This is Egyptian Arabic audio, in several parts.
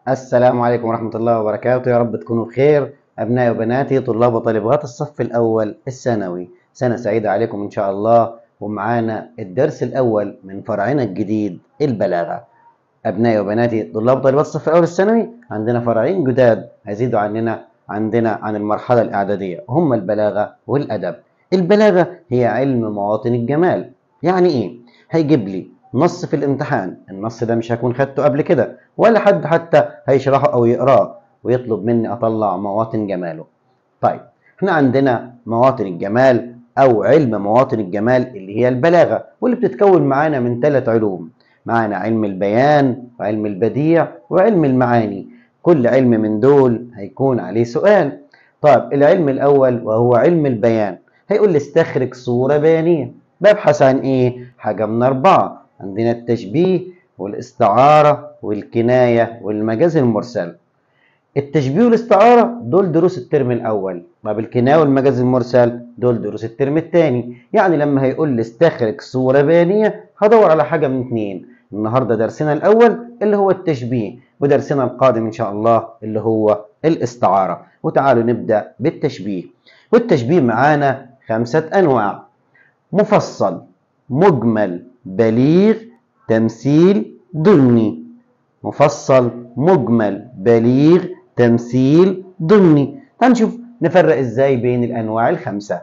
السلام عليكم ورحمة الله وبركاته يا رب تكونوا بخير أبنائي وبناتي طلاب وطالبات الصف الأول الثانوي سنة سعيدة عليكم إن شاء الله ومعانا الدرس الأول من فرعنا الجديد البلاغة أبنائي وبناتي طلاب وطالبات الصف الأول الثانوي عندنا فرعين جداد هيزيدوا عننا عندنا عن المرحلة الإعدادية هم البلاغة والأدب البلاغة هي علم مواطن الجمال يعني إيه؟ هيجيب لي نص في الامتحان النص ده مش هكون خدته قبل كده ولا حد حتى هيشرحه او يقراه ويطلب مني اطلع مواطن جماله طيب احنا عندنا مواطن الجمال او علم مواطن الجمال اللي هي البلاغه واللي بتتكون معانا من ثلاث علوم معانا علم البيان وعلم البديع وعلم المعاني كل علم من دول هيكون عليه سؤال طيب العلم الاول وهو علم البيان هيقول لي استخرج صوره بيانيه ببحث عن ايه حاجه من اربعه عندنا التشبيه والاستعارة والكناية والمجاز المرسل التشبيه والاستعارة دول دروس الترم الأول طب الكناية والمجاز المرسل دول دروس الترم الثاني يعني لما هيقول لي استخرج صورة بيانية هدور على حاجة من اتنين النهاردة درسنا الأول اللي هو التشبيه ودرسنا القادم إن شاء الله اللي هو الاستعارة وتعالوا نبدأ بالتشبيه والتشبيه معانا خمسة أنواع مفصل مجمل بليغ تمثيل ضمني مفصل مجمل بليغ تمثيل ضمني هنشوف نفرق ازاي بين الانواع الخمسه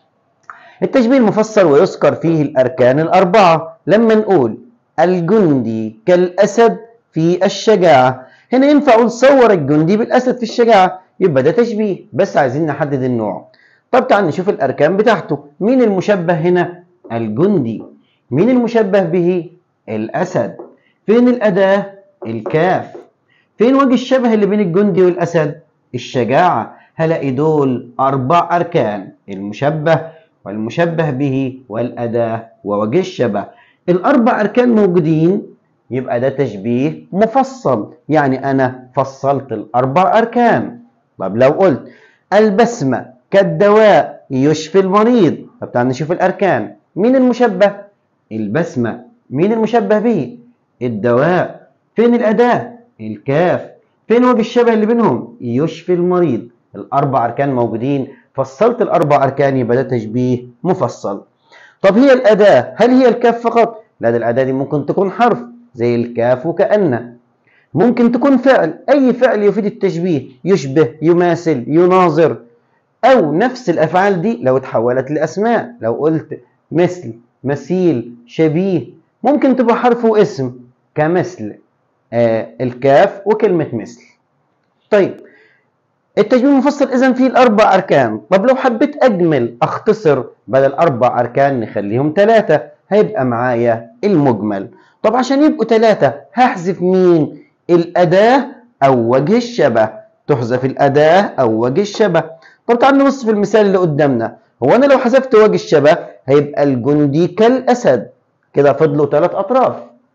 التشبيه المفصل ويذكر فيه الاركان الاربعه لما نقول الجندي كالاسد في الشجاعه هنا ينفع اقول صور الجندي بالاسد في الشجاعه يبقى ده تشبيه بس عايزين نحدد النوع طب تعال نشوف الاركان بتاعته مين المشبه هنا الجندي مين المشبه به الأسد فين الأداة الكاف فين وجه الشبه اللي بين الجندي والأسد الشجاعة هلاقي دول أربع أركان المشبه والمشبه به والأداة ووجه الشبه الأربع أركان موجودين يبقى ده تشبيه مفصل يعني أنا فصلت الأربع أركان طب لو قلت البسمة كالدواء يشفي المريض طب تعال نشوف الأركان مين المشبه البسمة مين المشبه به الدواء فين الأداة الكاف فين وجه الشبه اللي بينهم يشفي المريض الأربع أركان موجودين فصلت الأربع أركان يبقى ده تشبيه مفصل طب هي الأداة هل هي الكاف فقط لا ده الأداة دي ممكن تكون حرف زي الكاف وكأن ممكن تكون فعل أي فعل يفيد التشبيه يشبه يماثل يناظر أو نفس الأفعال دي لو اتحولت لأسماء لو قلت مثل مثيل شبيه ممكن تبقى حرف واسم كمثل آه الكاف وكلمة مثل طيب التشبيه المفصل إذا فيه الأربع أركان طب لو حبيت أجمل أختصر بدل أربع أركان نخليهم ثلاثة هيبقى معايا المجمل طب عشان يبقوا ثلاثة هحذف مين الأداة أو وجه الشبه تحذف الأداة أو وجه الشبه طب تعال نبص في المثال اللي قدامنا هو أنا لو حذفت وجه الشبه هيبقى الجندي كالأسد كده فضلوا ثلاث أطراف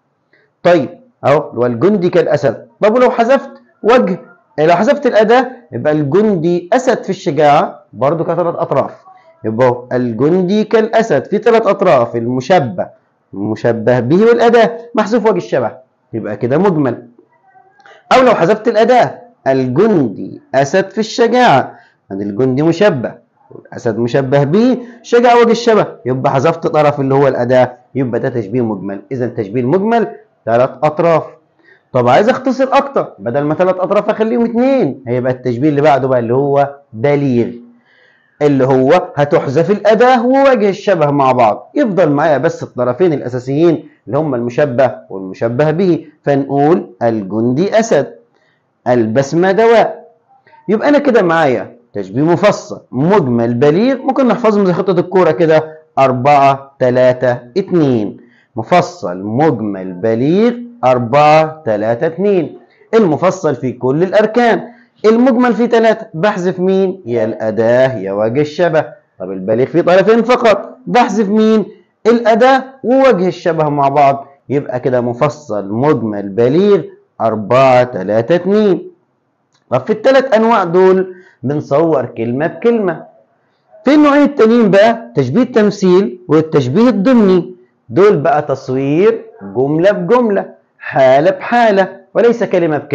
طيب أهو والجندي كالأسد طب ولو حذفت وجه لو حذفت الأداة يبقى الجندي أسد في الشجاعة برضه كثلاث أطراف يبقى الجندي كالأسد في ثلاث أطراف المشبه المشبه به والأداة محذوف وجه الشبه يبقى كده مجمل أو لو حذفت الأداة الجندي أسد في الشجاعة يعني الجندي مشبه والأسد مشبه به شجاع وجه الشبه يبقى حذفت طرف اللي هو الأداة يبقى ده تشبيه مجمل إذا تشبيه المجمل ثلاث أطراف طب عايز أختصر أكتر بدل ما ثلاث أطراف أخليهم اثنين هيبقى التشبيه اللي بعده بقى اللي هو بليغ اللي هو هتحذف الأداة ووجه الشبه مع بعض يفضل معايا بس الطرفين الأساسيين اللي هم المشبه والمشبه به فنقول الجندي أسد البسمة دواء يبقى أنا كده معايا تشبيه مفصل مجمل بليغ ممكن نحفظهم زي خطة الكورة كده أربعة تلاتة اتنين مفصل مجمل بليغ أربعة تلاتة اتنين المفصل في كل الأركان المجمل فيه تلاتة بحذف مين؟ يا الأداة يا وجه الشبه طب البليغ فيه طرفين فقط بحذف مين؟ الأداة ووجه الشبه مع بعض يبقى كده مفصل مجمل بليغ أربعة تلاتة اتنين طب في الثلاث أنواع دول بنصور كلمة بكلمة في النوعين التانيين بقى تشبيه التمثيل والتشبيه الضمني دول بقى تصوير جملة بجملة حالة بحالة وليس كلمة بكلمة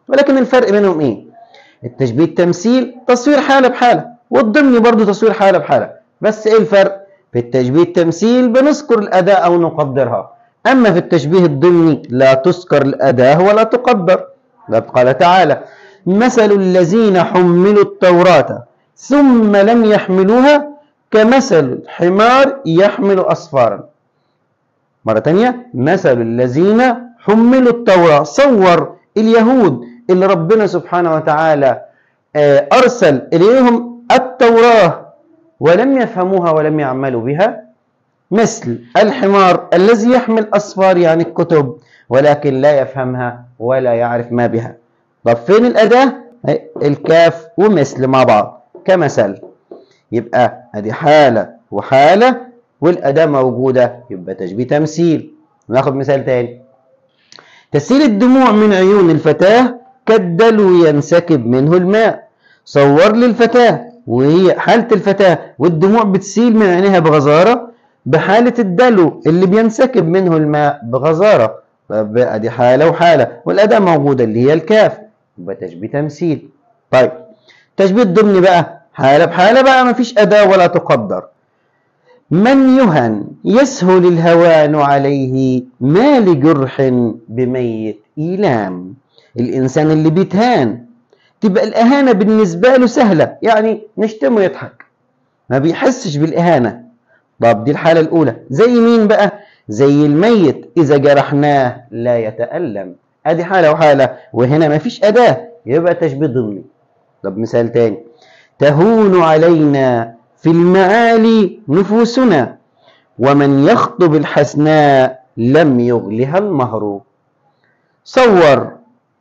ولكن الفرق بينهم ايه التشبيه التمثيل تصوير حالة بحالة والضمني برضو تصوير حالة بحالة بس ايه الفرق في التشبيه التمثيل بنذكر الأداة أو نقدرها أما في التشبيه الضمني لا تذكر الأداة ولا تقدر قال تعالى مثل الذين حملوا التوراة ثم لم يحملوها كمثل الحمار يحمل أصفارا مرة تانية مثل الذين حملوا التوراة صور اليهود اللي ربنا سبحانه وتعالى أرسل إليهم التوراة ولم يفهموها ولم يعملوا بها مثل الحمار الذي يحمل أصفار يعني الكتب ولكن لا يفهمها ولا يعرف ما بها طب فين الأداة؟ الكاف ومثل مع بعض كمثل يبقى ادي حالة وحالة والأداة موجودة يبقى تشبيه تمثيل ناخد مثال تاني تسيل الدموع من عيون الفتاة كالدلو ينسكب منه الماء صور لي الفتاة وهي حالة الفتاة والدموع بتسيل من عينيها بغزارة بحالة الدلو اللي بينسكب منه الماء بغزارة ادي حالة وحالة والأداة موجودة اللي هي الكاف يبقى تشبيه تمثيل طيب تشبيه الضمن بقى حالة بحالة بقى مفيش أداة ولا تقدر من يهن يسهل الهوان عليه ما لجرح بميت إيلام الإنسان اللي بيتهان تبقى الإهانة بالنسبة له سهلة يعني نشتمه يضحك ما بيحسش بالإهانة طب دي الحالة الأولى زي مين بقى زي الميت إذا جرحناه لا يتألم أدي حالة وحالة وهنا ما فيش أداة يبقى تشبيه ضمني طب مثال تاني تهون علينا في المعالي نفوسنا ومن يخطب الحسناء لم يغلها المهر صور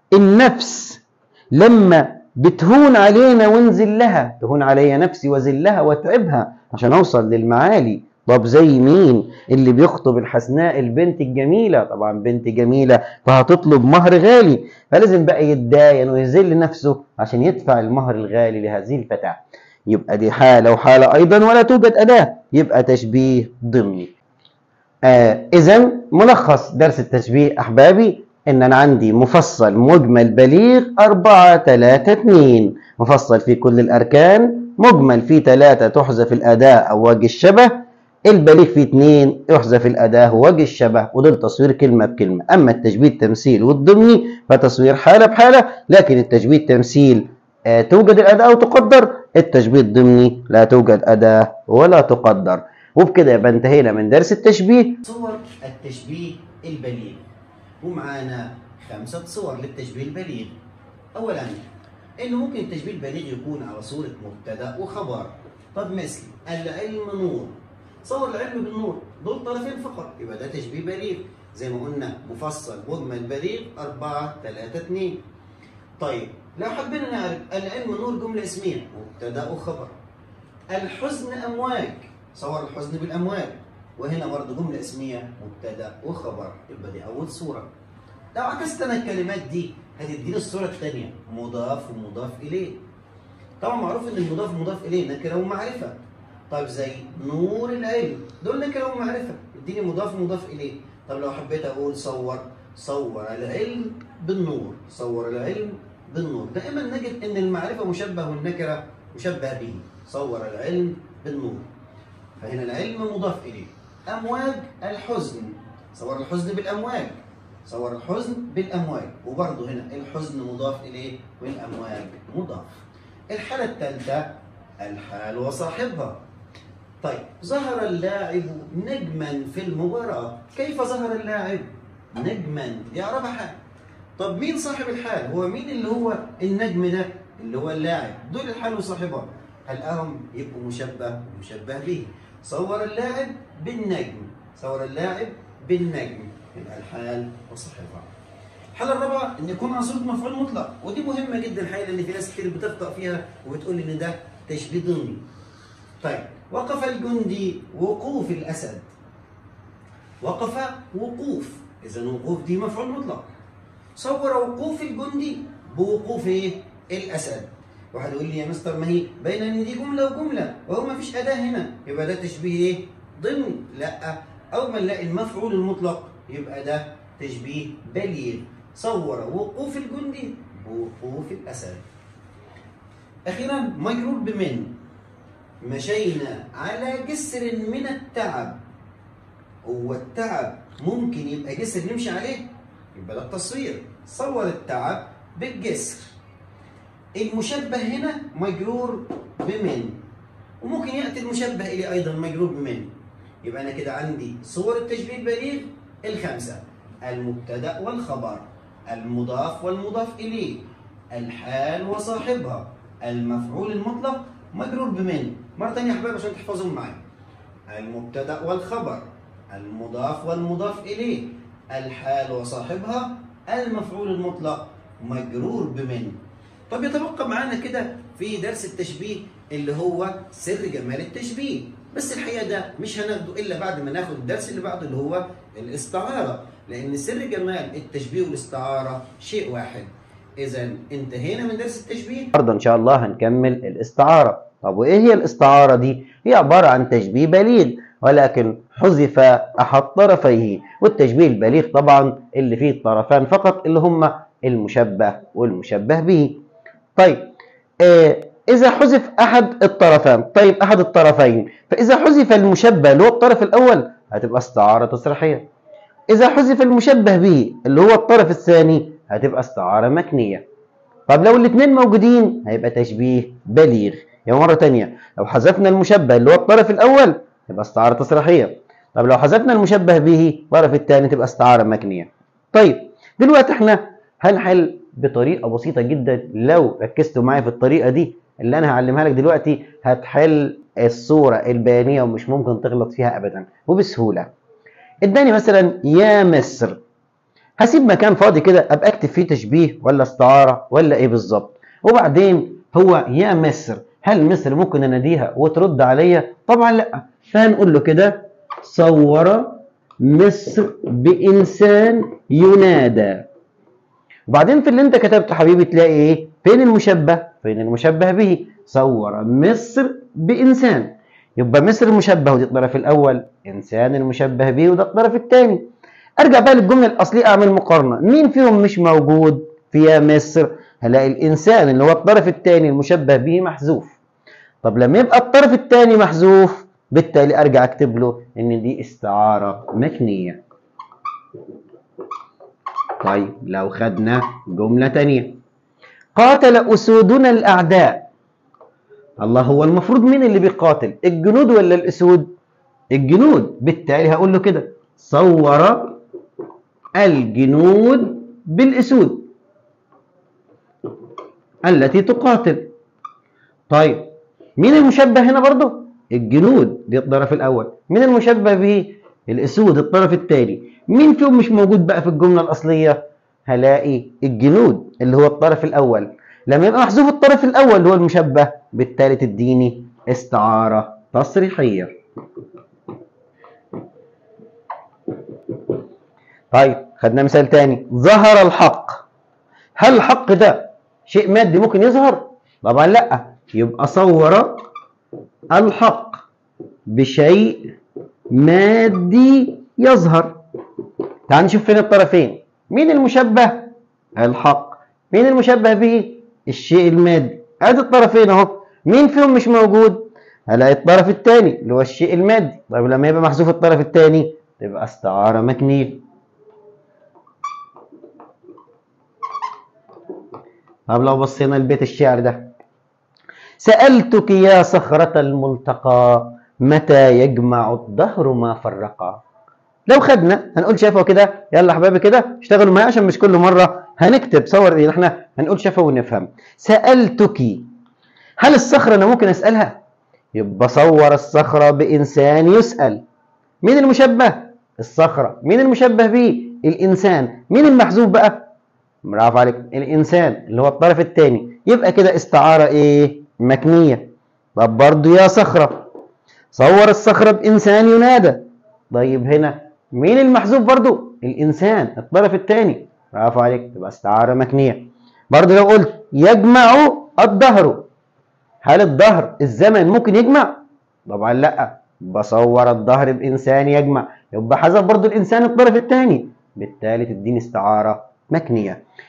النفس لما بتهون علينا ونزلها تهون عليا نفسي وزلها واتعبها عشان اوصل للمعالي طب زي مين اللي بيخطب الحسناء البنت الجميلة طبعا بنت جميلة فهتطلب مهر غالي فلازم بقى يتداين ويذل نفسه عشان يدفع المهر الغالي لهذه الفتاة يبقى دي حالة وحالة أيضا ولا توجد أداة يبقى تشبيه ضمني آه إذا ملخص درس التشبيه أحبابي إن أنا عندي مفصل مجمل بليغ أربعة تلاتة اتنين مفصل في كل الأركان مجمل فيه تلاتة تحذف الأداة أو وجه الشبه البليغ فيه اتنين يحذف الأداة ووجه الشبه ودول تصوير كلمة بكلمة أما التشبيه التمثيل والضمني فتصوير حالة بحالة لكن التشبيه التمثيل آه توجد الأداة وتقدر التشبيه الضمني لا توجد أداة ولا تقدر وبكده يبقى انتهينا من درس التشبيه صور التشبيه البليغ ومعانا خمسة صور للتشبيه البليغ أولا إنه ممكن التشبيه البليغ يكون على صورة مبتدأ وخبر طب مثل العلم نور صور العلم بالنور دول طرفين فقط يبقى ده تشبيه بليغ زي ما قلنا مفصل مجمل بليغ 4 3 2 طيب لو حبينا نعرف العلم نور جملة اسمية مبتدأ وخبر الحزن أمواج صور الحزن بالأمواج وهنا برضه جملة اسمية مبتدأ وخبر يبقى دي أول صورة لو عكست أنا الكلمات دي هتديني الصورة الثانية مضاف ومضاف إليه طبعا معروف إن المضاف مضاف إليه نكرة ومعرفة طيب زي نور العلم دول نكرة ومعرفة اديني مضاف ومضاف إليه طب لو حبيت أقول صور صور العلم بالنور صور العلم بالنور دائما نجد ان المعرفه مشبه والنكره مشبه به صور العلم بالنور فهنا العلم مضاف اليه امواج الحزن صور الحزن بالامواج صور الحزن بالامواج وبرضه هنا الحزن مضاف اليه والامواج مضاف الحاله الثالثه الحال وصاحبها طيب ظهر اللاعب نجما في المباراه كيف ظهر اللاعب نجما يعرفها حال طب مين صاحب الحال؟ هو مين اللي هو النجم ده؟ اللي هو اللاعب، دول الحال وصاحبها. هلقاهم يبقوا مشبه ومشبه به. صور اللاعب بالنجم، صور اللاعب بالنجم، يبقى الحال وصاحبها. الحالة الرابعة إن يكون على صورة مفعول مطلق، ودي مهمة جدا الحقيقة لأن في ناس كتير بتخطأ فيها وبتقول إن ده تشبيه ضمني. طيب، وقف الجندي وقوف الأسد. وقف وقوف، إذا وقوف دي مفعول مطلق. صور وقوف الجندي بوقوف ايه؟ الاسد. واحد يقول لي يا مستر ما هي باينه ان دي جمله وجمله وهو ما فيش اداه هنا يبقى ده تشبيه ايه؟ ضمني لا اول ما نلاقي المفعول المطلق يبقى ده تشبيه بليغ صور وقوف الجندي وقوف الأسد أخيرا مجرور بمن مشينا على جسر من التعب هو التعب ممكن يبقى جسر نمشي عليه يبقى ده التصوير صور التعب بالجسر المشبه هنا مجرور بمن وممكن ياتي المشبه اليه ايضا مجرور بمن يبقى انا كده عندي صور التشبيه البليغ الخمسه المبتدا والخبر المضاف والمضاف اليه الحال وصاحبها المفعول المطلق مجرور بمن مره ثانيه يا احباب عشان تحفظهم معايا المبتدا والخبر المضاف والمضاف اليه الحال وصاحبها المفعول المطلق مجرور بمن طب يتبقى معانا كده في درس التشبيه اللي هو سر جمال التشبيه بس الحقيقه ده مش هناخده الا بعد ما ناخد الدرس اللي بعده اللي هو الاستعاره لان سر جمال التشبيه والاستعاره شيء واحد اذا انتهينا من درس التشبيه النهارده ان شاء الله هنكمل الاستعاره طب وايه هي الاستعاره دي هي عباره عن تشبيه بليغ ولكن حذف احد طرفيه والتشبيه البليغ طبعا اللي فيه الطرفان فقط اللي هما المشبه والمشبه به طيب آه اذا حذف احد الطرفان طيب احد الطرفين فاذا حذف المشبه اللي هو الطرف الاول هتبقى استعاره تصريحيه اذا حذف المشبه به اللي هو الطرف الثاني هتبقى استعاره مكنيه طب لو الاثنين موجودين هيبقى تشبيه بليغ يعني مرة تانية لو حذفنا المشبه اللي هو الطرف الأول يبقى استعارة تصريحية طب لو حذفنا المشبه به الطرف الثاني تبقى استعارة مكنية طيب دلوقتي احنا هنحل بطريقة بسيطة جدا لو ركزتوا معايا في الطريقة دي اللي أنا هعلمها لك دلوقتي هتحل الصورة البيانية ومش ممكن تغلط فيها أبدا وبسهولة اداني مثلا يا مصر هسيب مكان فاضي كده ابقى اكتب فيه تشبيه ولا استعاره ولا ايه بالظبط وبعدين هو يا مصر هل مصر ممكن اناديها وترد عليا طبعا لا فهنقول له كده صور مصر بانسان ينادى وبعدين في اللي انت كتبته حبيبي تلاقي ايه فين المشبه فين المشبه به صور مصر بانسان يبقى مصر المشبه ودي الطرف الاول انسان المشبه به وده الطرف الثاني ارجع بقى للجمله الاصليه اعمل مقارنه مين فيهم مش موجود في يا مصر هلاقي الانسان اللي هو الطرف الثاني المشبه به محذوف طب لما يبقى الطرف الثاني محذوف بالتالي ارجع اكتب له ان دي استعاره مكنيه طيب لو خدنا جمله ثانيه قاتل اسودنا الاعداء الله هو المفروض مين اللي بيقاتل الجنود ولا الاسود الجنود بالتالي هقول له كده صور الجنود بالاسود التي تقاتل طيب مين المشبه هنا برضه الجنود دي الطرف الاول مين المشبه به الاسود الطرف الثاني مين فيهم مش موجود بقى في الجمله الاصليه هلاقي الجنود اللي هو الطرف الاول لما يبقى محذوف الطرف الاول اللي هو المشبه بالتالي تديني استعاره تصريحيه طيب خدنا مثال تاني ظهر الحق هل الحق ده شيء مادي ممكن يظهر طبعا لا يبقى صور الحق بشيء مادي يظهر تعال نشوف فين الطرفين مين المشبه الحق مين المشبه به الشيء المادي ادي الطرفين اهو مين فيهم مش موجود هلاقي الطرف الثاني اللي هو الشيء المادي طيب لما يبقى محذوف الطرف الثاني تبقى استعاره مكنيه طب لو بصينا لبيت الشعر ده سألتك يا صخرة الملتقى متى يجمع الدهر ما فرقا لو خدنا هنقول شفوي كده يلا حبايبي كده اشتغلوا معايا عشان مش كل مرة هنكتب صور ايه احنا هنقول شفوي ونفهم سألتك هل الصخرة انا ممكن اسألها يبقى صور الصخرة بإنسان يسأل مين المشبه الصخرة مين المشبه به الإنسان مين المحذوف بقى برافو عليك الانسان اللي هو الطرف الثاني يبقى كده استعاره ايه مكنيه طب برضه يا صخره صور الصخره بانسان ينادى طيب هنا مين المحذوف برضه الانسان الطرف الثاني برافو عليك تبقى استعاره مكنيه برضه لو قلت يجمع الدهر هل الدهر الزمن ممكن يجمع طبعا لا بصور الدهر بانسان يجمع يبقى حذف برضه الانسان الطرف الثاني بالتالي تديني استعاره مكنيه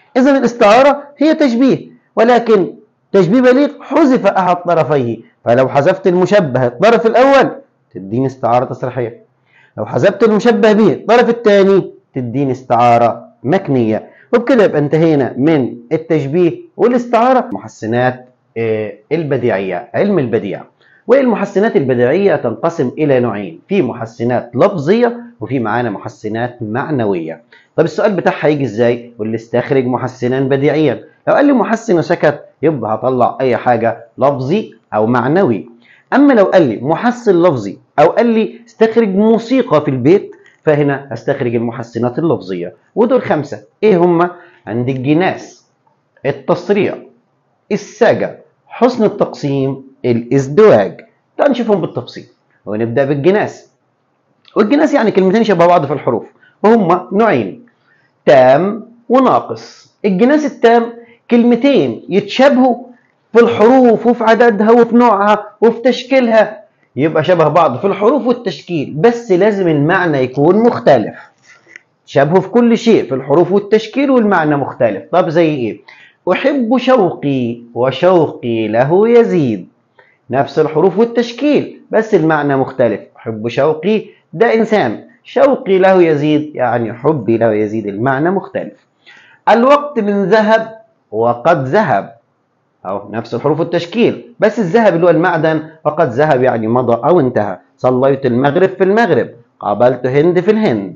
إذا الاستعارة هي تشبيه ولكن تشبيه بليغ حذف أحد طرفيه فلو حذفت المشبه الطرف الأول تديني استعارة تصريحية لو حذفت المشبه به الطرف الثاني تديني استعارة مكنية وبكده يبقى انتهينا من التشبيه والاستعارة محسنات آه، البديعية علم البديع والمحسنات البديعية تنقسم إلى نوعين في محسنات لفظية وفي معانا محسنات معنوية طب السؤال بتاعها هيجي ازاي واللي استخرج محسنا بديعيا لو قال لي محسن وسكت يبقى هطلع اي حاجة لفظي او معنوي اما لو قال لي محسن لفظي او قال لي استخرج موسيقى في البيت فهنا استخرج المحسنات اللفظية ودول خمسة ايه هما عندي الجناس التصريع السجع حسن التقسيم الازدواج تعال نشوفهم بالتفصيل ونبدأ بالجناس والجناس يعني كلمتين شبه بعض في الحروف وهما نوعين تام وناقص الجناس التام كلمتين يتشابهوا في الحروف وفي عددها وفي نوعها وفي تشكيلها يبقى شبه بعض في الحروف والتشكيل بس لازم المعنى يكون مختلف شبهه في كل شيء في الحروف والتشكيل والمعنى مختلف طب زي ايه احب شوقي وشوقي له يزيد نفس الحروف والتشكيل بس المعنى مختلف احب شوقي ده انسان شوقي له يزيد يعني حبي له يزيد المعنى مختلف الوقت من ذهب وقد ذهب أو نفس الحروف والتشكيل بس الذهب اللي هو المعدن وقد ذهب يعني مضى أو انتهى صليت المغرب في المغرب قابلت هند في الهند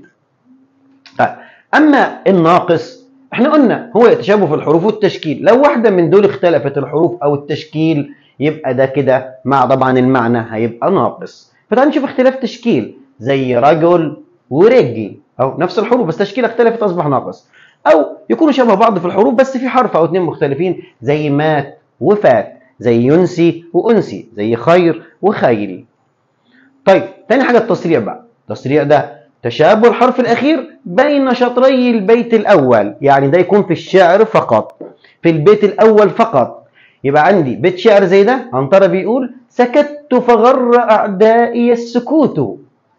طيب أما الناقص احنا قلنا هو يتشابه في الحروف والتشكيل لو واحدة من دول اختلفت الحروف أو التشكيل يبقى ده كده مع طبعا المعنى هيبقى ناقص فتعال نشوف اختلاف تشكيل زي رجل ورجل أو نفس الحروف بس تشكيل اختلفت أصبح ناقص او يكونوا شبه بعض في الحروف بس في حرف او اتنين مختلفين زي مات وفات زي ينسي وانسي زي خير وخيري طيب تاني حاجه التصريع بقى التصريع ده تشابه الحرف الاخير بين شطري البيت الاول يعني ده يكون في الشعر فقط في البيت الاول فقط يبقى عندي بيت شعر زي ده عنترة بيقول سكت فغر اعدائي السكوت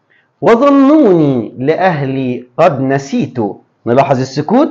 وظنوني لاهلي قد نسيت نلاحظ السكوت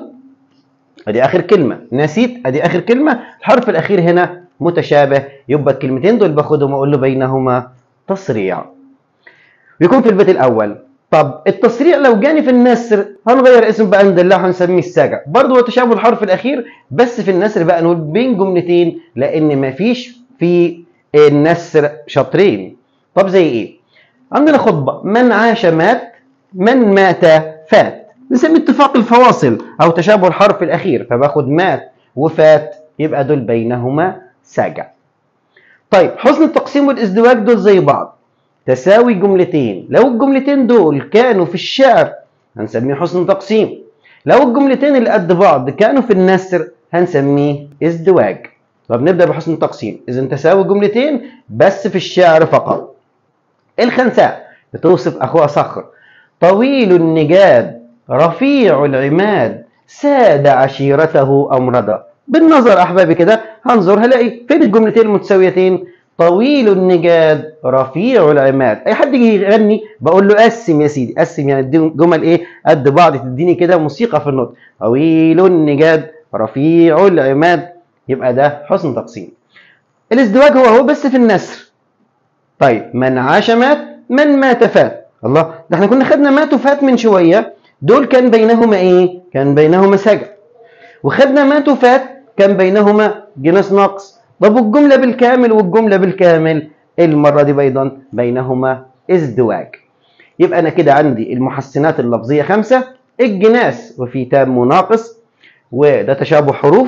ادي اخر كلمه نسيت ادي اخر كلمه الحرف الاخير هنا متشابه يبقى الكلمتين دول باخدهم واقول له بينهما تصريع ويكون في البيت الاول طب التصريع لو جاني في النسر هنغير اسم بقى ندلعه هنسميه السجع برضه هو تشابه الحرف الاخير بس في النسر بقى نقول بين جملتين لان مفيش في النسر شطرين طب زي ايه عندنا خطبه من عاش مات من مات فات نسمي اتفاق الفواصل او تشابه الحرف الاخير فباخد مات وفات يبقى دول بينهما سجع طيب حسن التقسيم والازدواج دول زي بعض تساوي جملتين لو الجملتين دول كانوا في الشعر هنسميه حسن تقسيم لو الجملتين اللي قد بعض كانوا في النثر هنسميه ازدواج طب نبدا بحسن التقسيم اذا تساوي جملتين بس في الشعر فقط الخنساء بتوصف اخوها صخر طويل النجاد رفيع العماد ساد عشيرته أمردا بالنظر أحبابي كده هنظر هلاقي فين الجملتين المتساويتين طويل النجاد رفيع العماد اي حد يجي يغني بقول له قسم يا سيدي قسم يعني اديني جمل ايه قد بعض تديني كده موسيقى في النطق طويل النجاد رفيع العماد يبقى ده حسن تقسيم الازدواج هو هو بس في النسر طيب من عاش مات من مات فات الله ده احنا كنا خدنا مات وفات من شويه دول كان بينهما ايه كان بينهما سجع وخدنا مات وفات كان بينهما جناس ناقص طب والجمله بالكامل والجمله بالكامل المره دي ايضا بينهما ازدواج يبقى انا كده عندي المحسنات اللفظيه خمسه الجناس وفي تام وناقص وده تشابه حروف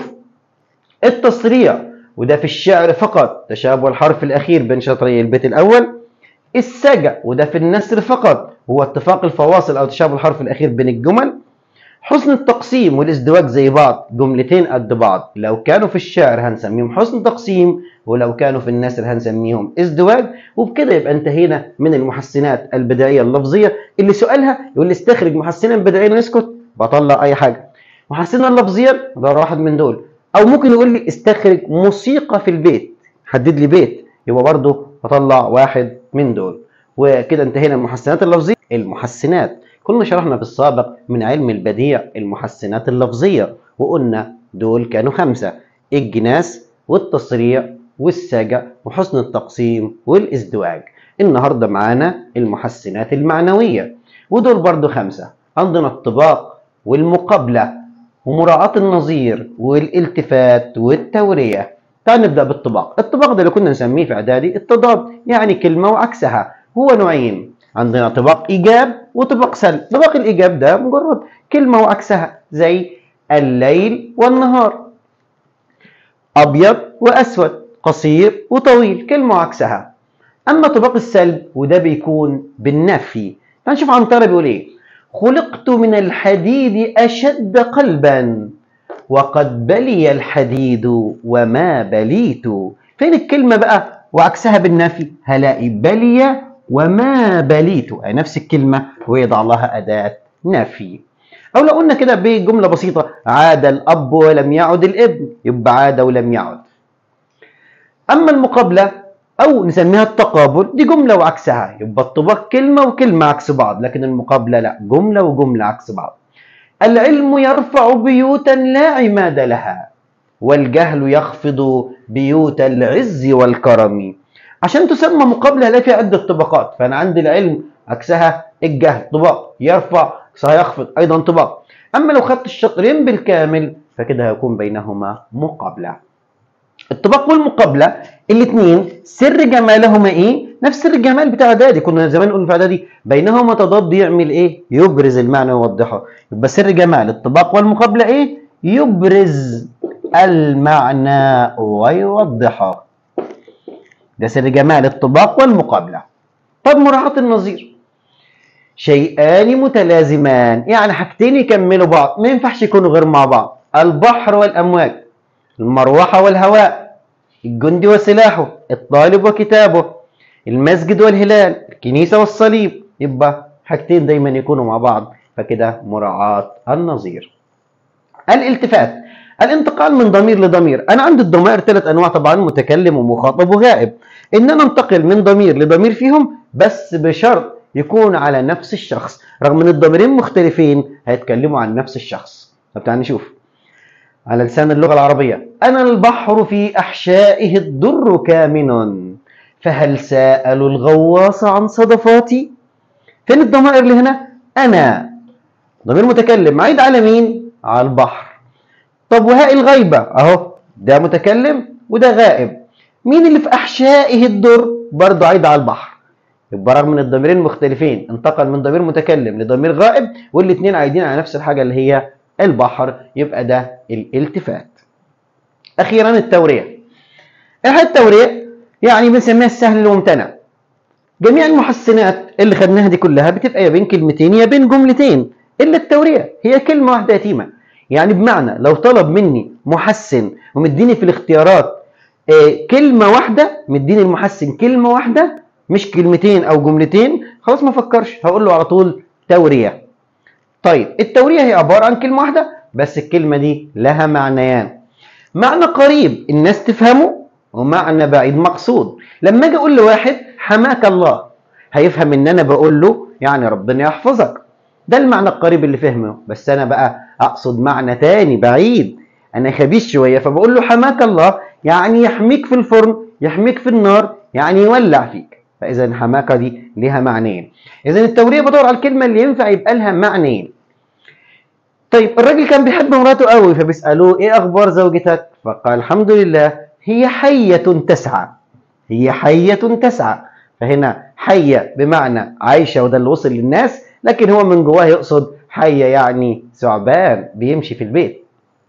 التصريع وده في الشعر فقط تشابه الحرف الاخير بين شطري البيت الاول السجع وده في النسر فقط هو اتفاق الفواصل او تشابه الحرف الاخير بين الجمل حسن التقسيم والازدواج زي بعض جملتين قد بعض لو كانوا في الشعر هنسميهم حسن تقسيم ولو كانوا في النثر هنسميهم ازدواج وبكده يبقى انتهينا من المحسنات البدائيه اللفظيه اللي سؤالها يقول لي استخرج محسنا بدائيا ونسكت بطلع اي حاجه محسنا لفظيا ده واحد من دول او ممكن يقول لي استخرج موسيقى في البيت حدد لي بيت يبقى برضه بطلع واحد من دول وكده انتهينا من المحسنات اللفظيه المحسنات كنا شرحنا في السابق من علم البديع المحسنات اللفظيه وقلنا دول كانوا خمسة الجناس والتصريع والسجع وحسن التقسيم والازدواج النهاردة معانا المحسنات المعنوية ودول برضو خمسة عندنا الطباق والمقابلة ومراعاة النظير والالتفات والتورية تعال نبدأ بالطباق الطباق ده اللي كنا نسميه في إعدادي التضاد يعني كلمة وعكسها هو نوعين عندنا طباق إيجاب وطباق سلب طباق الإيجاب ده مجرد كلمة وعكسها زي الليل والنهار أبيض وأسود قصير وطويل كلمة وعكسها أما طباق السلب وده بيكون بالنفي هنشوف عنترة بيقول إيه خلقت من الحديد أشد قلبا وقد بلي الحديد وما بليت فين الكلمة بقى وعكسها بالنفي هلاقي بلي وما بليت أي نفس الكلمة ويضع لها أداة نفي أو لو قلنا كده بجملة بسيطة عاد الأب ولم يعد الابن يبقى عاد ولم يعد أما المقابلة أو نسميها التقابل دي جملة وعكسها يبقى الطباق كلمة وكلمة عكس بعض لكن المقابلة لا جملة وجملة عكس بعض العلم يرفع بيوتا لا عماد لها والجهل يخفض بيوت العز والكرم عشان تسمى مقابلة لا فيها عدة طبقات فأنا عندي العلم عكسها الجهل طباق يرفع سيخفض أيضا طباق أما لو خدت الشطرين بالكامل فكده هيكون بينهما مقابلة الطباق والمقابلة الاثنين سر جمالهما ايه؟ نفس سر الجمال بتاع اعدادي كنا زمان نقول في اعدادي بينهما تضاد يعمل ايه؟ يبرز المعنى ويوضحه يبقى سر جمال الطباق والمقابلة ايه؟ يبرز المعنى ويوضحه ده سر جمال الطباق والمقابلة طب مراعاة النظير شيئان متلازمان يعني حاجتين يكملوا بعض ما ينفعش يكونوا غير مع بعض البحر والأمواج المروحة والهواء الجندي وسلاحه الطالب وكتابه المسجد والهلال الكنيسة والصليب يبقى حاجتين دايما يكونوا مع بعض فكده مراعاة النظير الالتفات الانتقال من ضمير لضمير انا عندي الضمائر ثلاث انواع طبعا متكلم ومخاطب وغائب ان انا انتقل من ضمير لضمير فيهم بس بشرط يكون على نفس الشخص رغم ان الضميرين مختلفين هيتكلموا عن نفس الشخص طب تعال نشوف على لسان اللغة العربية أنا البحر في أحشائه الدر كامن فهل سألوا الغواص عن صدفاتي فين الضمائر اللي هنا أنا ضمير متكلم عيد على مين على البحر طب وهاء الغيبة أهو ده متكلم وده غائب مين اللي في أحشائه الدر برضه عيد على البحر يبقى رغم ان الضميرين مختلفين انتقل من ضمير متكلم لضمير غائب والاثنين عايدين على نفس الحاجة اللي هي البحر يبقى ده الالتفات اخيرا التوريه التوريه يعني بنسميها السهل الممتنع جميع المحسنات اللي خدناها دي كلها بتبقى يا بين كلمتين يا بين جملتين الا التوريه هي كلمه واحده يتيمه يعني بمعنى لو طلب مني محسن ومديني في الاختيارات آه كلمه واحده مديني المحسن كلمه واحده مش كلمتين او جملتين خلاص ما فكرش هقول له على طول توريه طيب التورية هي عبارة عن كلمة واحدة بس الكلمة دي لها معنيان معنى قريب الناس تفهمه ومعنى بعيد مقصود لما اجي اقول لواحد حماك الله هيفهم ان انا بقول له يعني ربنا يحفظك ده المعنى القريب اللي فهمه بس انا بقى اقصد معنى تاني بعيد انا خبيث شويه فبقول له حماك الله يعني يحميك في الفرن يحميك في النار يعني يولع فيك فاذا حماكه دي ليها معنيين اذا التوريه بدور على الكلمه اللي ينفع يبقى لها معنيين طيب الراجل كان بيحب مراته قوي فبيسالوه ايه اخبار زوجتك فقال الحمد لله هي حيه تسعى هي حيه تسعى فهنا حيه بمعنى عايشه وده اللي وصل للناس لكن هو من جواه يقصد حيه يعني ثعبان بيمشي في البيت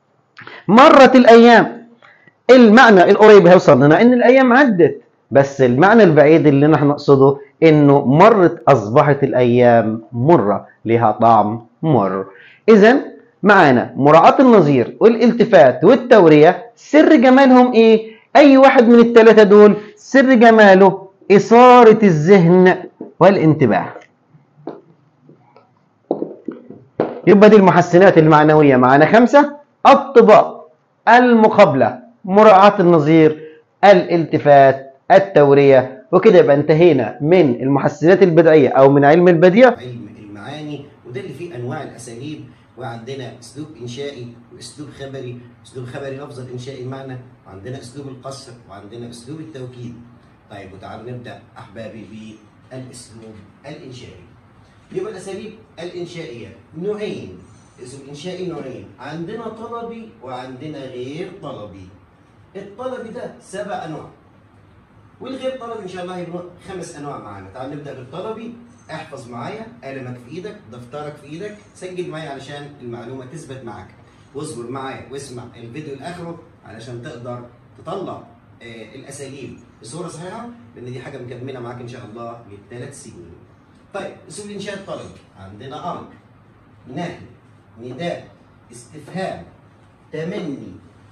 مرت الايام المعنى القريب هيوصل لنا ان الايام عدت بس المعنى البعيد اللي نحن نقصده انه مرت اصبحت الايام مره لها طعم مر اذا معانا مراعاة النظير والالتفات والتورية سر جمالهم ايه اي واحد من الثلاثة دول سر جماله اثارة الذهن والانتباه يبقى دي المحسنات المعنوية معانا خمسة الطباق المقابلة مراعاة النظير الالتفات التورية وكده يبقى انتهينا من المحسنات البدعية أو من علم البديع علم المعاني وده اللي فيه انواع الاساليب وعندنا اسلوب انشائي واسلوب خبري اسلوب خبري لفظ الانشائي المعنى وعندنا اسلوب القصر وعندنا اسلوب التوكيد طيب وتعالوا نبدا احبابي بالاسلوب الانشائي يبقى الاساليب الانشائيه نوعين اسم انشائي نوعين عندنا طلبي وعندنا غير طلبي الطلبي ده سبع انواع والغير طلبي ان شاء الله هيبقوا خمس انواع معانا تعال نبدا بالطلبي احفظ معايا قلمك في ايدك دفترك في ايدك سجل معايا علشان المعلومه تثبت معاك واصبر معايا واسمع الفيديو لاخره علشان تقدر تطلع آه الاساليب بصوره صحيحه لان دي حاجه مكمله معاك ان شاء الله للثلاث سنين. طيب اسلوب الانشاء الطلبي عندنا امر نهي نداء استفهام تمني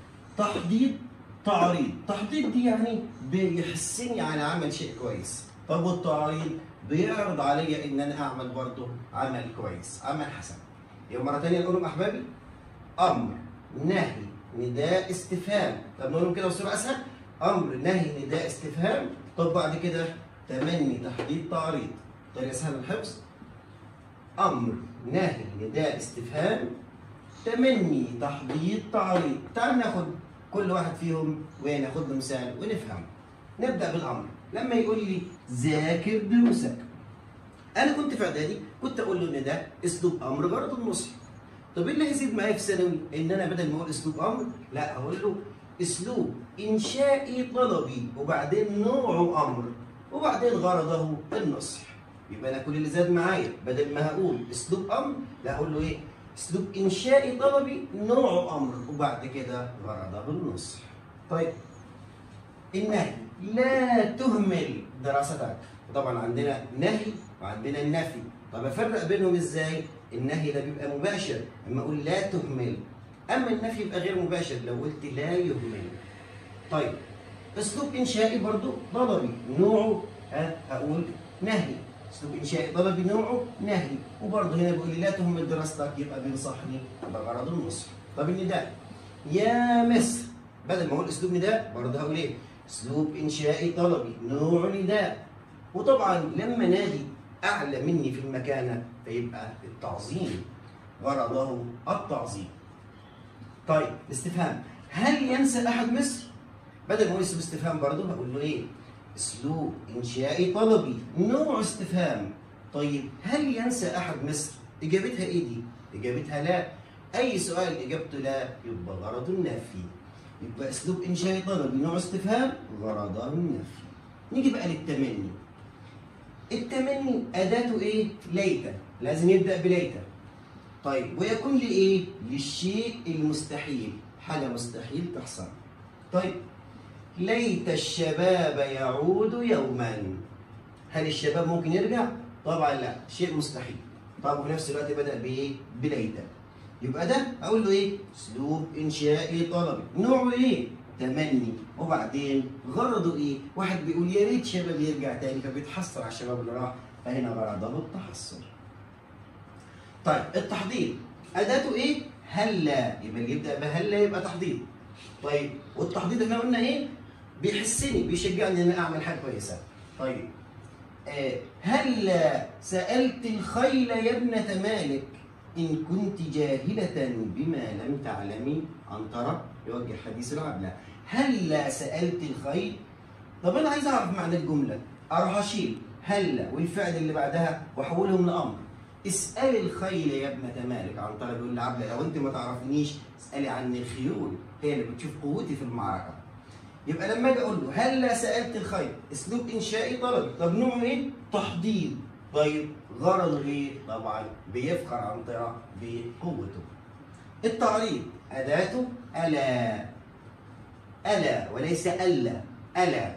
تحضيض تعريض تحضيض دي يعني بيحسني على عمل شيء كويس طب والتعريض بيعرض عليا ان انا اعمل برضه عمل كويس عمل حسن يبقى مره ثانيه نقولهم احبابي امر نهي نداء استفهام طب نقولهم كده بصوره اسهل امر نهي نداء استفهام طب بعد كده تمني تحديد تعريض طريقه سهله الحفظ امر نهي نداء استفهام تمني تحديد تعريض تعال ناخد كل واحد فيهم وناخد له مثال ونفهم نبدا بالامر لما يقول لي ذاكر دروسك انا كنت في اعدادي كنت اقول له ان ده اسلوب امر غرض النصح طب ايه اللي هيزيد معايا في ثانوي ان انا بدل ما اقول اسلوب امر لا هقول له اسلوب انشائي طلبي وبعدين نوعه امر وبعدين غرضه النصح يبقى انا كل اللي زاد معايا بدل ما هقول اسلوب امر لا هقول له ايه اسلوب انشائي طلبي نوعه امر وبعد كده غرضه النصح طيب النهي لا تهمل دراستك طبعا عندنا نهي وعندنا النفي طب افرق بينهم ازاي النهي ده بيبقى مباشر اما اقول لا تهمل اما النفي يبقى غير مباشر لو قلت لا يهمل طيب اسلوب انشائي برضو طلبي نوعه ها هقول نهي اسلوب انشائي طلبي نوعه نهي وبرضه هنا بيقول لي لا تهمل دراستك يبقى بينصحني بغرض النصح طب النداء يا مصر بدل ما اقول اسلوب نداء برضه هقول ايه اسلوب انشائي طلبي نوع نداء وطبعا لما نادي اعلى مني في المكانه فيبقى التعظيم غرضه التعظيم طيب استفهام هل ينسى احد مصر بدل ما اقول اسلوب استفهام برضه هقول له ايه اسلوب انشائي طلبي نوع استفهام طيب هل ينسى احد مصر اجابتها ايه دي اجابتها لا اي سؤال اجابته لا يبقى غرض النفي يبقى اسلوب انشائي طلبي نوع استفهام غرضه النفي نيجي بقى للتمني التمني اداته ايه ليت لازم يبدا بليت طيب ويكون لايه للشيء المستحيل حاجه مستحيل تحصل طيب ليت الشباب يعود يوما هل الشباب ممكن يرجع طبعا لا شيء مستحيل طب وفي نفس الوقت بدا بايه بليت يبقى ده اقول له ايه اسلوب انشائي طلبي نوعه ايه تمني وبعدين غرضه ايه واحد بيقول يا ريت شباب يرجع تاني فبيتحسر على الشباب اللي راح فهنا غرضه التحسر طيب التحضير اداته ايه هلا يبقى اللي يبدا بهلا يبقى تحضير طيب والتحضير احنا قلنا ايه بيحسني بيشجعني ان انا اعمل حاجه كويسه طيب آه هلا سالت الخيل يا ابنه مالك إن كنت جاهلة بما لم تعلمي عنترة يوجه حديث العبلة هلا سألت الخيل طب أنا عايز أعرف معنى الجملة أروح أشيل هلا والفعل اللي بعدها وأحولهم لأمر اسألي الخيل يا ابنة مالك عنترة بيقول لعبلة لو أنت ما تعرفنيش اسألي عن الخيول هي اللي بتشوف قوتي في المعركة يبقى لما أجي أقول له هلا سألت الخيل أسلوب إنشائي طلبي طب نوعه إيه؟ تحضير طيب غرض ايه؟ طبعا بيفخر عنترة بقوته. التعريض أداته ألا ألا وليس ألا ألا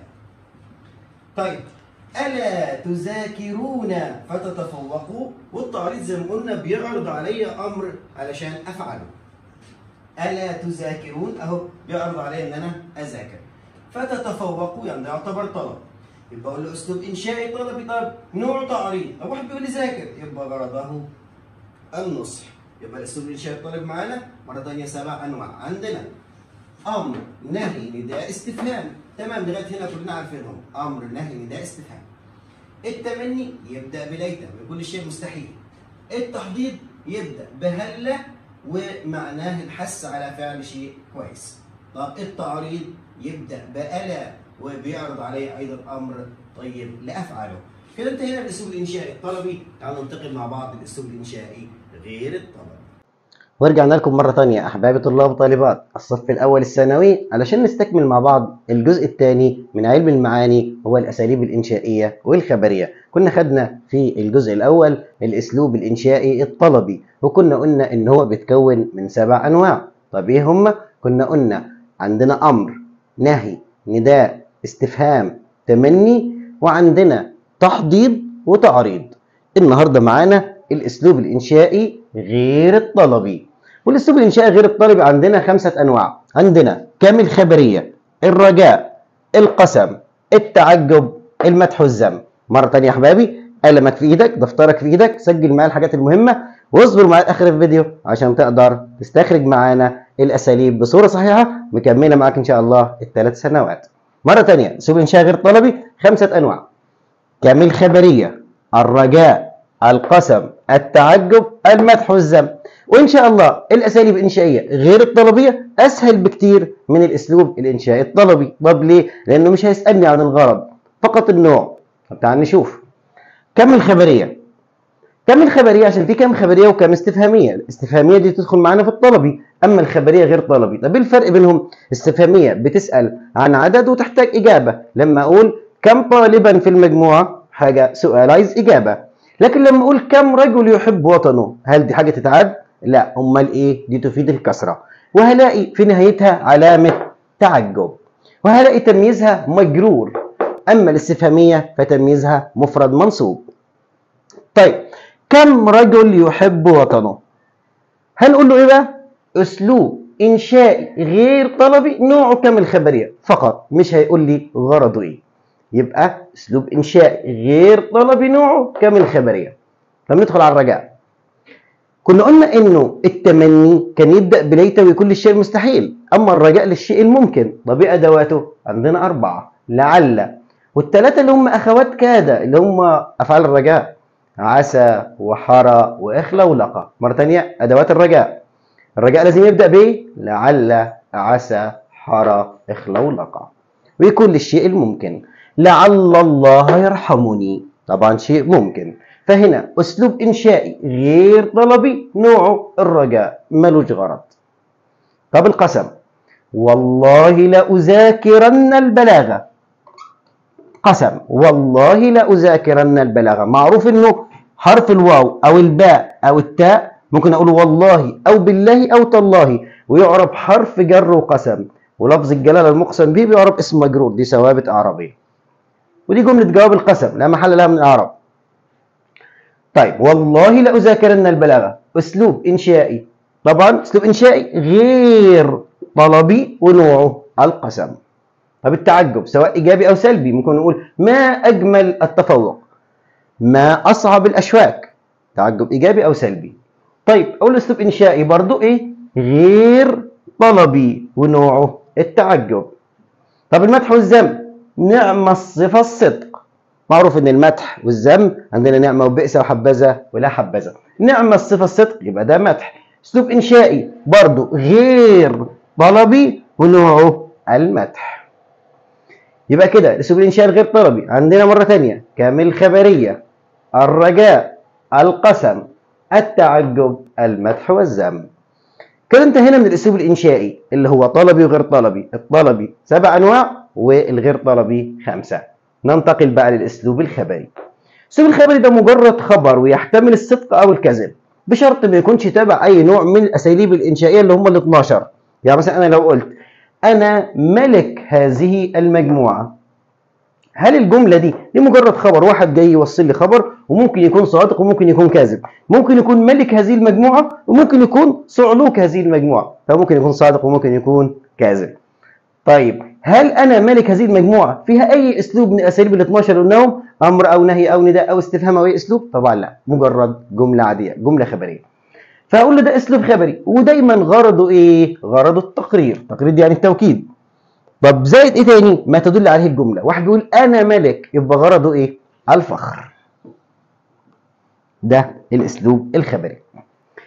طيب ألا تذاكرون فتتفوقوا والتعريض زي ما قلنا بيعرض علي أمر علشان أفعله ألا تذاكرون أهو بيعرض علي إن أنا أذاكر فتتفوقوا يعني ده يعتبر طلب يبقى اقول له اسلوب انشائي طلبي طب نوع تعريض طب واحد بيقول لي ذاكر يبقى غرضه النصح يبقى الاسلوب الانشائي الطالب معانا مره ثانيه سبع انواع عندنا امر نهي نداء استفهام تمام لغايه هنا كلنا عارفينهم امر نهي نداء استفهام التمني يبدا بليت بكل شيء مستحيل التحضيض يبدا بهلا ومعناه الحث على فعل شيء كويس طب التعريض يبدا بألا وبيعرض عليه ايضا امر طيب لافعله كده انتهينا الاسلوب الانشائي الطلبي تعالوا ننتقل مع بعض للاسلوب الانشائي غير الطلبي ورجعنا لكم مرة تانية أحبابي طلاب وطالبات الصف الأول الثانوي علشان نستكمل مع بعض الجزء الثاني من علم المعاني هو الأساليب الإنشائية والخبرية كنا خدنا في الجزء الأول الأسلوب الإنشائي الطلبي وكنا قلنا إن هو بيتكون من سبع أنواع طب إيه هم؟ كنا قلنا عندنا أمر نهي نداء استفهام تمني وعندنا تحضيض وتعريض النهارده معانا الاسلوب الانشائي غير الطلبي والاسلوب الانشائي غير الطلبي عندنا خمسه انواع عندنا كامل خبريه الرجاء القسم التعجب المدح والذم مره تانية يا احبابي قلمك في ايدك دفترك في ايدك سجل معايا الحاجات المهمه واصبر معايا اخر الفيديو عشان تقدر تستخرج معانا الاساليب بصوره صحيحه مكمله معاك ان شاء الله الثلاث سنوات مره تانية اسلوب انشاء غير طلبي خمسه انواع كامل خبريه الرجاء القسم التعجب المدح والذم وان شاء الله الاساليب الانشائيه غير الطلبيه اسهل بكتير من الاسلوب الانشائي الطلبي طب ليه لانه مش هيسالني عن الغرض فقط النوع طب تعال نشوف كم الخبريه كم الخبريه عشان في كم خبريه وكم استفهاميه الاستفهاميه دي تدخل معانا في الطلبي اما الخبريه غير طلبي طب ايه الفرق بينهم استفهاميه بتسال عن عدد وتحتاج اجابه لما اقول كم طالبا في المجموعه حاجه سؤال عايز اجابه لكن لما اقول كم رجل يحب وطنه هل دي حاجه تتعد لا امال ايه دي تفيد الكسره وهلاقي في نهايتها علامه تعجب وهلاقي تمييزها مجرور اما الاستفهاميه فتمييزها مفرد منصوب طيب كم رجل يحب وطنه هنقول له ايه بقى اسلوب انشائي غير طلبي نوعه كم الخبريه فقط مش هيقول لي غرضه ايه يبقى اسلوب انشائي غير طلبي نوعه كم الخبريه لما ندخل على الرجاء كنا قلنا انه التمني كان يبدا بليت ويكون الشيء مستحيل اما الرجاء للشيء الممكن طب ايه ادواته عندنا اربعه لعل والثلاثه اللي هم اخوات كاد اللي هم افعال الرجاء عسى وحرى واخلى ولقى مره ثانيه ادوات الرجاء الرجاء لازم يبدا بايه لعل عسى حرى اخلى ولقى ويكون للشيء الممكن لعل الله يرحمني طبعا شيء ممكن فهنا اسلوب انشائي غير طلبي نوعه الرجاء ملوش غرض طب القسم والله لأذاكرن البلاغة قسم والله لأذاكرن البلاغة معروف انه حرف الواو او الباء او التاء ممكن اقول والله او بالله او تالله ويعرب حرف جر وقسم ولفظ الجلاله المقسم به بيعرب اسم مجرور دي ثوابت اعرابيه ودي جمله جواب القسم لا محل لها من الاعراب طيب والله لأذاكرن البلاغة أسلوب إنشائي طبعا أسلوب إنشائي غير طلبي ونوعه القسم طب التعجب سواء إيجابي أو سلبي ممكن نقول ما أجمل التفوق ما أصعب الأشواك تعجب إيجابي أو سلبي طيب أقول أسلوب إنشائي برضو إيه غير طلبي ونوعه التعجب طب المدح والذم نعم الصفة الصدق معروف ان المدح والذم عندنا نعمه وبئس وحبذا ولا حبذا نعمه الصفه الصدق يبقى ده مدح اسلوب انشائي برضه غير طلبي ونوعه المدح يبقى كده الاسلوب الانشائي الغير طلبي عندنا مره ثانيه كامل خبريه الرجاء القسم التعجب المدح والذم كده انتهينا من الاسلوب الانشائي اللي هو طلبي وغير طلبي الطلبي سبع انواع والغير طلبي خمسه ننتقل بقى للاسلوب الخبري الاسلوب الخبري ده مجرد خبر ويحتمل الصدق او الكذب بشرط ما يكونش تابع اي نوع من الاساليب الانشائيه اللي هم ال 12 يعني مثلا انا لو قلت انا ملك هذه المجموعه هل الجملة دي دي مجرد خبر واحد جاي يوصل لي خبر وممكن يكون صادق وممكن يكون كاذب ممكن يكون ملك هذه المجموعة وممكن يكون صعلوك هذه المجموعة فممكن يكون صادق وممكن يكون كاذب طيب هل انا مالك هذه المجموعه فيها اي اسلوب من الاساليب ال 12 اللي قلناهم امر او نهي او نداء او استفهام او اي اسلوب طبعا لا مجرد جمله عاديه جمله خبريه فاقول له ده اسلوب خبري ودايما غرضه ايه غرضه التقرير التقرير دي يعني التوكيد طب زائد ايه تاني ما تدل عليه الجمله واحد بيقول انا ملك يبقى غرضه ايه الفخر ده الاسلوب الخبري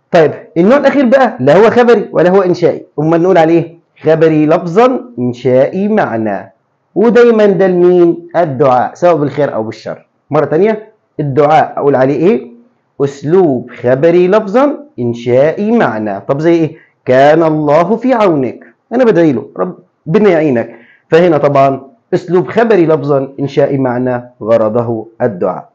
طيب النوع الاخير بقى لا هو خبري ولا هو انشائي امال نقول عليه خبري لفظا انشائي معنى ودايما ده لمين الدعاء سواء بالخير او بالشر مره تانية الدعاء اقول عليه ايه اسلوب خبري لفظا انشائي معنى طب زي ايه كان الله في عونك انا بدعي له ربنا يعينك فهنا طبعا اسلوب خبري لفظا انشائي معنى غرضه الدعاء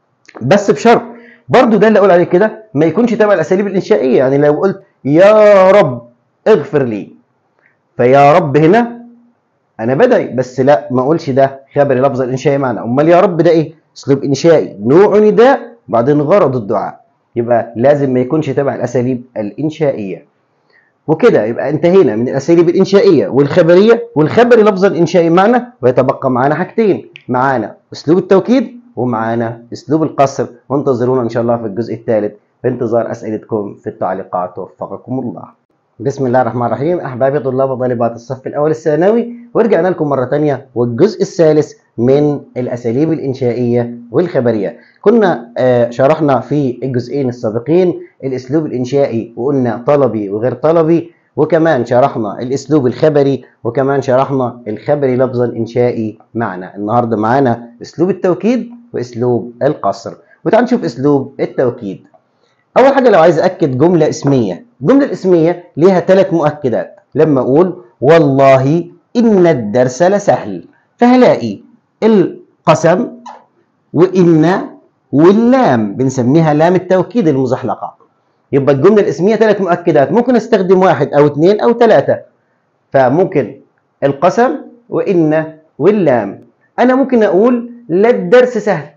بس بشرط برضو ده اللي اقول عليه كده ما يكونش تبع الاساليب الانشائيه يعني لو قلت يا رب اغفر لي فيا رب هنا انا بدعي بس لا ما اقولش ده خبري لفظا انشائي معنى امال يا رب ده ايه اسلوب انشائي نوع نداء بعدين غرض الدعاء يبقى لازم ما يكونش تبع الاساليب الانشائيه وكده يبقى انتهينا من الاساليب الانشائيه والخبريه والخبري لفظا انشائي معنى ويتبقى معانا حاجتين معانا اسلوب التوكيد ومعانا اسلوب القصر وانتظرونا ان شاء الله في الجزء الثالث في انتظار اسئلتكم في التعليقات وفقكم الله بسم الله الرحمن الرحيم احبابي طلاب وطالبات الصف الاول الثانوي ورجعنا لكم مره ثانيه والجزء الثالث من الاساليب الانشائيه والخبريه كنا آه شرحنا في الجزئين السابقين الاسلوب الانشائي وقلنا طلبي وغير طلبي وكمان شرحنا الاسلوب الخبري وكمان شرحنا الخبري لفظا انشائي معنى النهارده معانا اسلوب التوكيد واسلوب القصر وتعال نشوف اسلوب التوكيد اول حاجه لو عايز اكد جمله اسميه الجمله الاسميه ليها ثلاث مؤكدات لما اقول والله ان الدرس لسهل فهلاقي القسم وان واللام بنسميها لام التوكيد المزحلقه يبقى الجمله الاسميه ثلاث مؤكدات ممكن استخدم واحد او اثنين او ثلاثه فممكن القسم وان واللام انا ممكن اقول لا الدرس سهل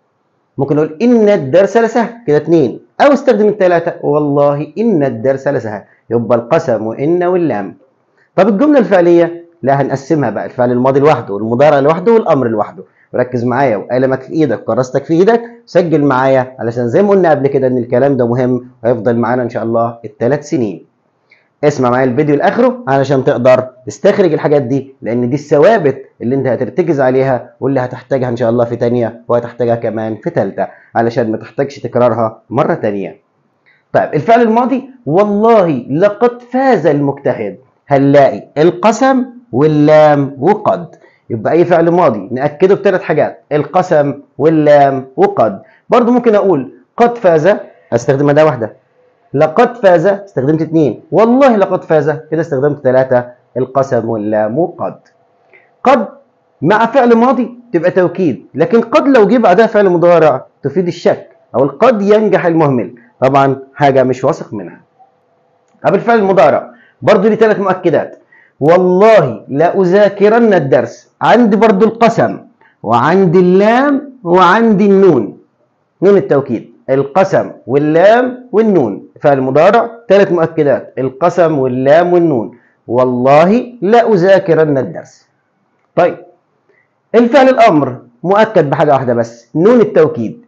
ممكن اقول ان الدرس لسهل كده اثنين او استخدم الثلاثه والله ان الدرس لسهل يبقى القسم وان واللام طب الجمله الفعليه لا هنقسمها بقى الفعل الماضي لوحده والمضارع لوحده والامر لوحده ركز معايا وقلمك في ايدك كراستك في ايدك سجل معايا علشان زي ما قلنا قبل كده ان الكلام ده مهم وهيفضل معانا ان شاء الله الثلاث سنين اسمع معايا الفيديو لاخره علشان تقدر تستخرج الحاجات دي لان دي الثوابت اللي انت هترتكز عليها واللي هتحتاجها ان شاء الله في تانية وهتحتاجها كمان في تالتة علشان ما تحتاجش تكرارها مرة تانية طيب الفعل الماضي والله لقد فاز المجتهد هنلاقي القسم واللام وقد يبقى اي فعل ماضي ناكده بثلاث حاجات القسم واللام وقد برضو ممكن اقول قد فاز استخدم اداه واحده لقد فاز استخدمت اثنين والله لقد فاز كده استخدمت ثلاثه القسم واللام وقد قد مع فعل ماضي تبقى توكيد لكن قد لو جه بعدها فعل مضارع تفيد الشك او القد ينجح المهمل طبعا حاجه مش واثق منها طب الفعل المضارع برضو ليه ثلاث مؤكدات والله لأذاكرن الدرس عندي برضو القسم وعندي اللام وعندي النون نون التوكيد القسم واللام والنون فعل مضارع ثلاث مؤكدات القسم واللام والنون والله لأذاكرن الدرس طيب الفعل الأمر مؤكد بحاجة واحدة بس نون التوكيد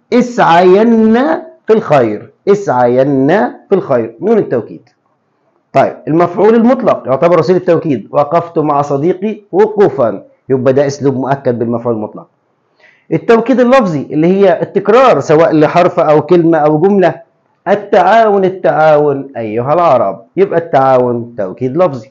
اسعين في الخير اسعين في الخير نون التوكيد طيب المفعول المطلق يعتبر وسيله توكيد وقفت مع صديقي وقوفا يبقى ده اسلوب مؤكد بالمفعول المطلق التوكيد اللفظي اللي هي التكرار سواء لحرف او كلمه او جمله التعاون التعاون ايها العرب يبقى التعاون توكيد لفظي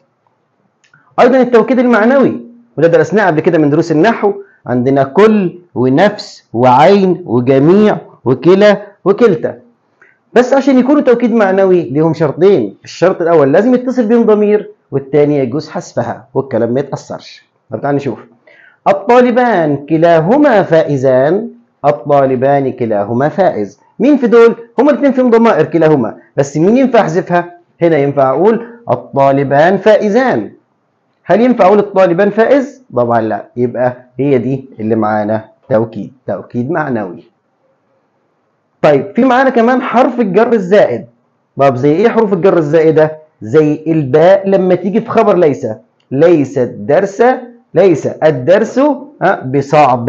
ايضا التوكيد المعنوي وده درسناه قبل كده من دروس النحو عندنا كل ونفس وعين وجميع وكلا وكلتا بس عشان يكونوا توكيد معنوي ليهم شرطين الشرط الاول لازم يتصل بهم ضمير والثاني يجوز حذفها والكلام ما يتاثرش طب تعال نشوف الطالبان كلاهما فائزان الطالبان كلاهما فائز مين في دول هما الاثنين فيهم ضمائر كلاهما بس مين ينفع احذفها هنا ينفع اقول الطالبان فائزان هل ينفع اقول الطالبان فائز طبعا لا يبقى هي دي اللي معانا توكيد توكيد معنوي طيب في معانا كمان حرف الجر الزائد طب زي ايه حروف الجر الزائده زي الباء لما تيجي في خبر ليس ليس الدرس ليس الدرس بصعب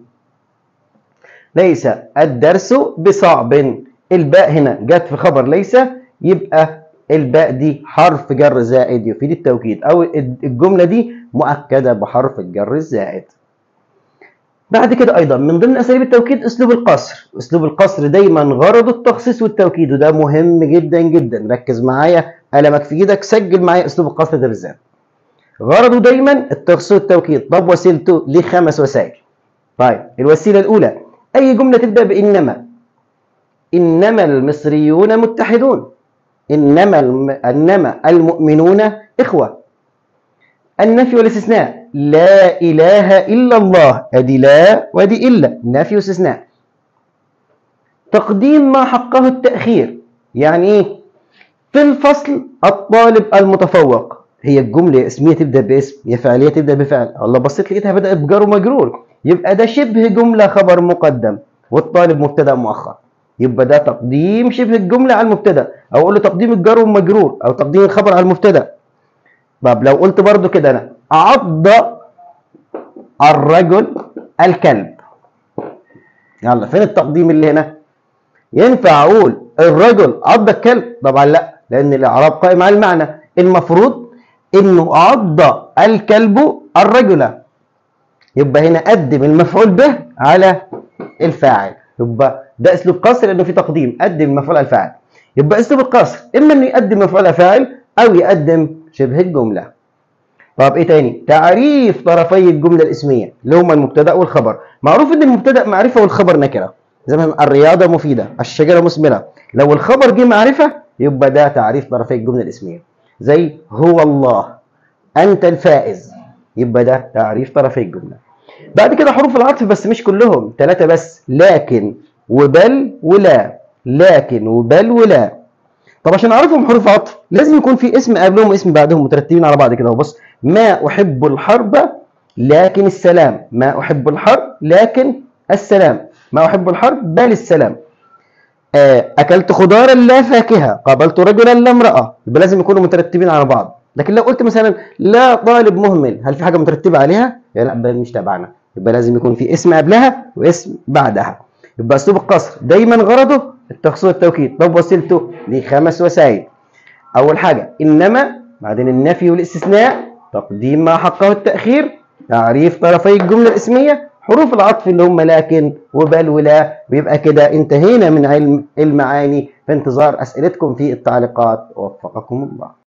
ليس الدرس بصعب الباء هنا جت في خبر ليس يبقى الباء دي حرف جر زائد يفيد التوكيد او الجمله دي مؤكده بحرف الجر الزائد بعد كده ايضا من ضمن اساليب التوكيد اسلوب القصر اسلوب القصر دايما غرضه التخصيص والتوكيد وده مهم جدا جدا ركز معايا قلمك في ايدك سجل معايا اسلوب القصر ده بالذات غرضه دايما التخصيص والتوكيد طب وسيلته ليه خمس وسائل طيب الوسيله الاولى اي جمله تبدا بانما انما المصريون متحدون انما الم... انما المؤمنون اخوه النفي والاستثناء لا اله الا الله ادي لا وادي الا نفي واستثناء تقديم ما حقه التاخير يعني ايه في الفصل الطالب المتفوق هي الجمله اسميه تبدا باسم يا فعليه تبدا بفعل الله بصيت لقيتها بدات بجار ومجرور يبقى ده شبه جمله خبر مقدم والطالب مبتدا مؤخر يبقى ده تقديم شبه الجمله على المبتدا او اقول له تقديم الجار والمجرور او تقديم الخبر على المبتدا طب لو قلت برضو كده انا عض الرجل الكلب يلا فين التقديم اللي هنا ينفع اقول الرجل عض الكلب طبعا لا لان الاعراب قائم على المعنى المفروض انه عض الكلب الرجل يبقى هنا قدم المفعول به على الفاعل يبقى ده اسلوب قصر لانه في تقديم قدم المفعول على الفاعل يبقى اسلوب القصر اما انه يقدم مفعول على فاعل او يقدم شبه الجمله طب ايه تاني تعريف طرفي الجمله الاسميه اللي هما المبتدا والخبر معروف ان المبتدا معرفه والخبر نكره زي ما الرياضه مفيده الشجره مثمره لو الخبر جه معرفه يبقى ده تعريف طرفي الجمله الاسميه زي هو الله انت الفائز يبقى ده تعريف طرفي الجمله بعد كده حروف العطف بس مش كلهم ثلاثه بس لكن وبل ولا لكن وبل ولا طب عشان اعرفهم حروف عطف لازم يكون في اسم قبلهم واسم بعدهم مترتبين على بعض كده بص ما احب الحرب لكن السلام ما احب الحرب لكن السلام ما احب الحرب بل السلام اكلت خضارا لا فاكهه قابلت رجلا لا امراه يبقى لازم يكونوا مترتبين على بعض لكن لو قلت مثلا لا طالب مهمل هل في حاجه مترتبه عليها لا مش تبعنا يبقى لازم يكون في اسم قبلها واسم بعدها يبقى اسلوب القصر دايما غرضه التخصيص والتوكيد طب وسيلته ليه خمس وسائل اول حاجه انما بعدين النفي والاستثناء تقديم ما حقه التاخير تعريف طرفي الجمله الاسميه حروف العطف اللي هم لكن وبل ولا ويبقى كده انتهينا من علم المعاني في انتظار اسئلتكم في التعليقات وفقكم الله